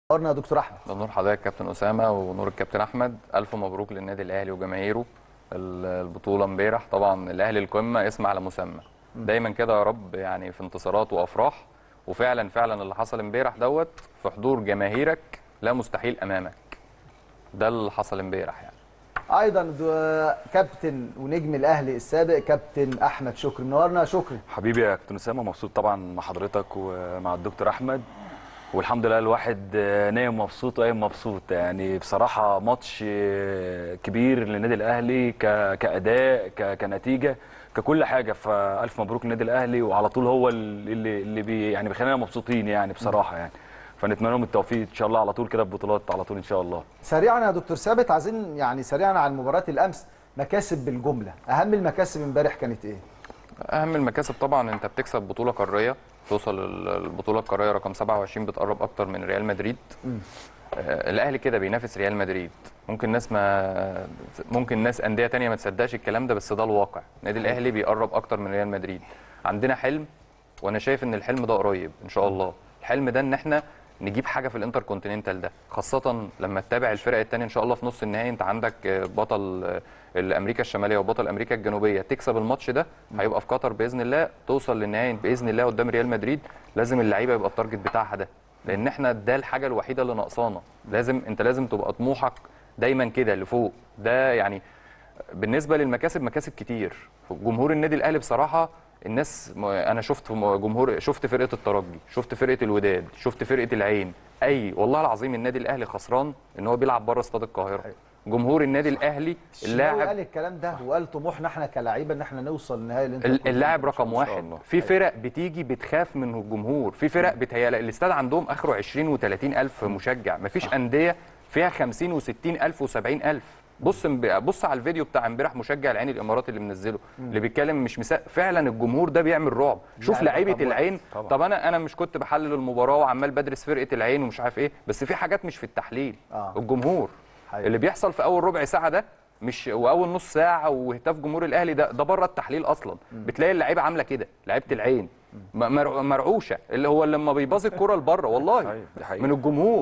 نورنا يا دكتور احمد ده نور حضرتك كابتن اسامه ونور الكابتن احمد الف مبروك للنادي الاهلي وجماهيره ال- البطوله امبارح طبعا الاهلي القمه اسم على مسمى دايما كده يا رب يعني في انتصارات وافراح وفعلا فعلا اللي حصل امبارح دوت في حضور جماهيرك لا مستحيل امامك ده اللي حصل امبارح يعني ايضا دو- كابتن ونجم الاهلي السابق كابتن احمد شكري منورنا يا شكري حبيبي يا كابتن اسامه مبسوط طبعا مع حضرتك ومع الدكتور احمد والحمد لله الواحد آه، نايم مبسوط وقايم مبسوط يعني بصراحه ماتش آه، كبير للنادي الاهلي ك- كاداء ك- كنتيجه ككل حاجه فالف مبروك للنادي الاهلي وعلى طول هو اللي اللي بي يعني بيخلينا مبسوطين يعني بصراحه يعني فنتمنى لهم التوفيق ان شاء الله على طول كده في بطولات على طول ان شاء الله سريعا يا دكتور ثابت عايزين يعني سريعا عن مباراه الامس مكاسب بالجمله اهم المكاسب امبارح كانت ايه اهم المكاسب طبعا انت بتكسب بطوله قاريه توصل ال- البطوله القاريه رقم 27 بتقرب اكتر من ريال مدريد آه، الاهلي كده بينافس ريال مدريد ممكن ناس ما ممكن ناس انديه تانية ما تصدقش الكلام ده بس ده الواقع النادي الاهلي بيقرب اكتر من ريال مدريد عندنا حلم وانا شايف ان الحلم ده قريب ان شاء الله الحلم ده ان احنا نجيب حاجه في الانتر كونتيننتال ده خاصه لما تتابع الفرق التانية ان شاء الله في نص النهائي انت عندك آه، بطل آه، امريكا الشماليه وبطل امريكا الجنوبيه تكسب الماتش ده هيبقى في قطر باذن الله توصل للنهائي باذن الله قدام ريال مدريد لازم اللعيبه يبقى التارجت بتاعها ده لان احنا ده الحاجه الوحيده اللي ناقصانا لازم انت لازم تبقى طموحك دايما كده لفوق ده يعني بالنسبه للمكاسب مكاسب كتير جمهور النادي الاهلي بصراحه الناس م- انا شفت م- جمهور شفت فرقه الترجي شفت فرقه الوداد شفت فرقه العين اي والله العظيم النادي الاهلي خسران ان هو بيلعب بره استاد القاهره جمهور النادي الاهلي الشناوي اللاعب قال الكلام ده وقال طموحنا احنا كلاعيبه ان احنا نوصل لنهائي الانتر ال- اللاعب رقم إن شاء واحد الله. في فرق بتيجي بتخاف من الجمهور في فرق بتهيأ الاستاد عندهم اخره 20 و30 الف مشجع مفيش انديه فيها 50 و60 الف و70 الف بص امب- بص على الفيديو بتاع امبارح مشجع العين الاماراتي اللي منزله اللي بيتكلم مش مسا... فعلا الجمهور ده بيعمل رعب شوف لاعب لعيبه رقم واحد. العين طبعا. طب انا انا مش كنت بحلل المباراه وعمال بدرس فرقه العين ومش عارف ايه بس في حاجات مش في التحليل آه. الجمهور حقيقي. اللي بيحصل في اول ربع ساعه ده مش واول نص ساعه وهتاف جمهور الاهلي ده ده بره التحليل اصلا بتلاقي اللعيبه عامله كده لعيبه العين م- مرع- مرعوشه اللي هو لما بيباظ الكره لبره والله أيوة، دي حقيقة. من الجمهور